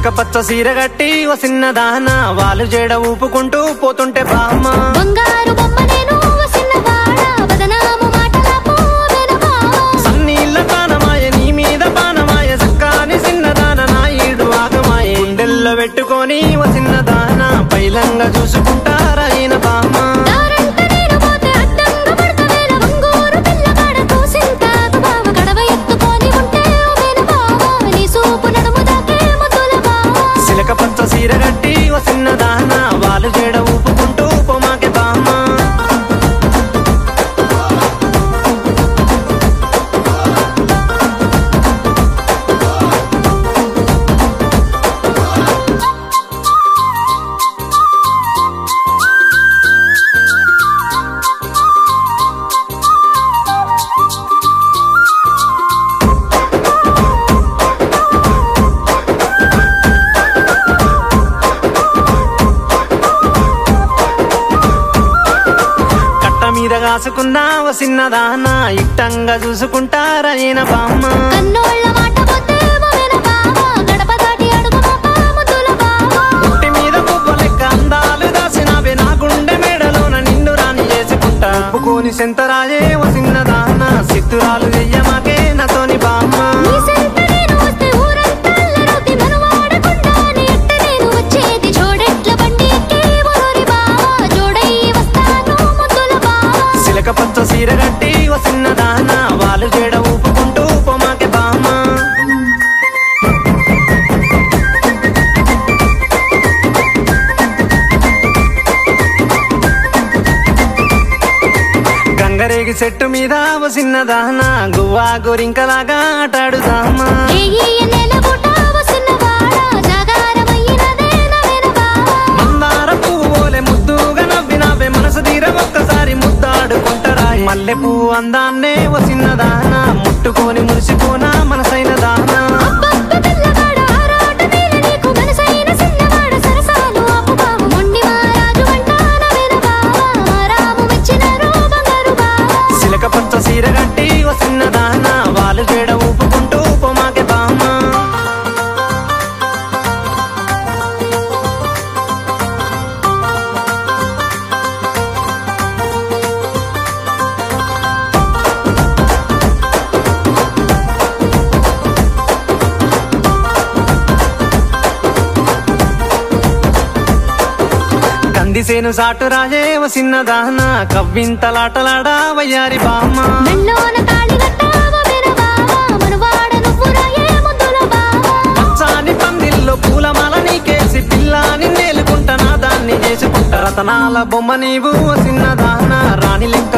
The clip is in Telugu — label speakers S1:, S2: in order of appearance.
S1: చిలక పచ్చ సీర గట్టి ఓ చిన్నదాన వాళ్ళు జేడ ఊపుకుంటూ పోతుంటే బామ్మ
S2: బంగారు బొమ్మ నేను చిన్నవాడ బదనాము మాటలకు వెనబావ
S1: సన్నీళ్ళ తానమాయ నీ మీద పానమాయ సక్కాని చిన్నదాన నా ఈడు ఆగమాయ గుండెల్లో పెట్టుకొని ఓ చిన్నదాన పైలంగా చూసుకుంటారా ఈయన బామ్మ
S2: దారంట నేను పోతే అడ్డంగా పడతవేల వంగూరు పిల్లగాడ కూసింతాకు బావ గడవ ఎత్తుకొని ఉంటే ఓ వెనబావ నీ సూపు నడుము దాకే ముద్దుల బావ
S1: చిలక పచ్చ సీర గట్టి ఓ చిన్నదాన వాళ్ళు జేడ ఊపుకుంటూ పోమాకే బామ్మ కట్ట మీద కాసుకున్నా ఓ చిన్నదాన ఇట్టంగా చూసుకుంటారా ఈయన బామ్మ
S2: కన్నోళ్ళ మాట పోతే ఓ వెనబావ గడప దాటి అడుగు మోప ముద్దుల బావ
S1: పుట్టి మీద పువ్వు లెక్క అందాలు దాసినవే నా గుండె మేడలోన నిన్ను రాని చేసుకుంటా ఒప్పుకోని సెంతరాజే ఓ చిన్నదాన సిత్తురాలు చెయ్యమాకే నాతోని బామ్మ
S2: నీ సెంత నేను వస్తే ఊరంతా అల్లరవుతి మనవాడకుండా నీ ఎట్ట నేను వచ్చేది జోడెట్ల బండి ఎక్కి ఓరోరి బావ జోడయ్యి వస్తాను ముద్దుల బావ
S1: సిలక పచ్చ సీర కట్టి ఓ చిన్నదాన వాళ్ళు జేడ ఊపుకుంటూ పోమాకే బామ్మ గంగరేగి చెట్టు మీద ఓ చిన్నదాన గువ్వా గోరింకలాగా ఆటాడుదామా
S2: ఏయి ఎన్నెల బుట్ట వసిన్నవాడ జాగారమయ్యినదే నవేన బావ
S1: మందార పువ్వులే ముద్దుగా నవ్వినవే మనసు తీర ఒక్కసారి ముద్దాడుకుంటారా మల్లె పువ్వు అందాన్నే ఓ చిన్నదాన ముట్టుకొని మురిసిపోనా మనసైన దానా
S2: అబ్బబ్బ పిల్లగాడ ఆరాట నీల నీకు మనసైన సిన్నవాడ సరసాలు ఆపు బావ మొండి మారాజు వంట నవేన బావ మారాము మెచ్చినారు బంగారు బావ
S1: సిలక పచ్చ సీర కట్టి ఓ చిన్నదాన వాళ్ళు జేడ ఊపుకుంటూ పోమాకే బామ్మ కందిసేను సాటు రాజే ఓ చిన్నదాన కవ్వింతలాటలాడా వయ్యారి బామ్మ
S2: మెల్లోన తాళి కట్టావ వెన బావ మనువాడ నువ్వు రాయే ముద్దుల బావ
S1: పచ్చాని పందిల్లో పూలమాల నీకేసి పిల్లాని నేలుకుంటా నా దాన్ని చేసుకుంటా రతనాల బొమ్మ నీవు ఓ చిన్నదాన రాణి లెక్క